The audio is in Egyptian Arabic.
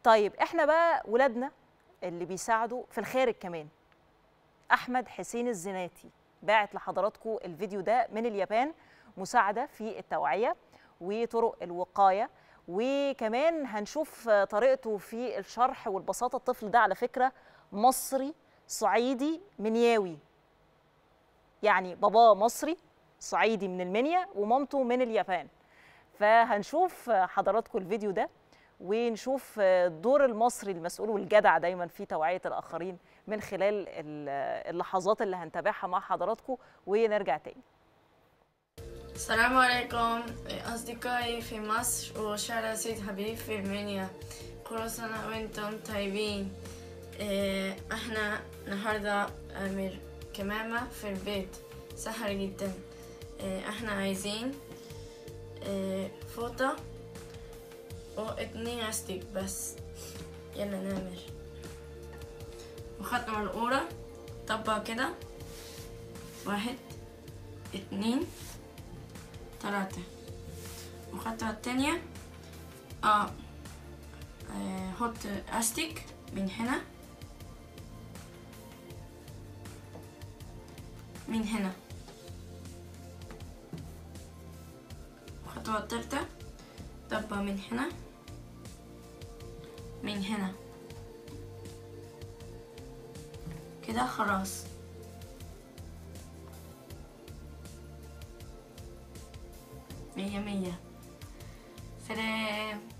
طيب احنا بقى ولادنا اللي بيساعدوا في الخارج كمان احمد حسين الزناتي باعت لحضراتكم الفيديو ده من اليابان مساعده في التوعيه وطرق الوقايه وكمان هنشوف طريقته في الشرح والبساطه الطفل ده على فكره مصري صعيدي منياوي يعني باباه مصري صعيدي من المنيا ومامته من اليابان فهنشوف حضراتكم الفيديو ده ونشوف دور المصري المسؤول والجدع دايما في توعيه الاخرين من خلال اللحظات اللي هنتابعها مع حضراتكم ونرجع تاني السلام عليكم أصدقائي في مصر وشارع سيد حبيب في المنيا كل سنة وانتم طيبين إيه، احنا النهاردة عامل كمامة في البيت سهل جدا إيه، احنا عايزين إيه، فوطة واتنين استيك بس يلا نعمل الخطوة الأولى طبق كده واحد اتنين تلاتة الخطوة التانية اه آه، حط استيك من هنا من هنا الخطوة التالتة طبق من هنا من هنا كده خلاص مية مية سلام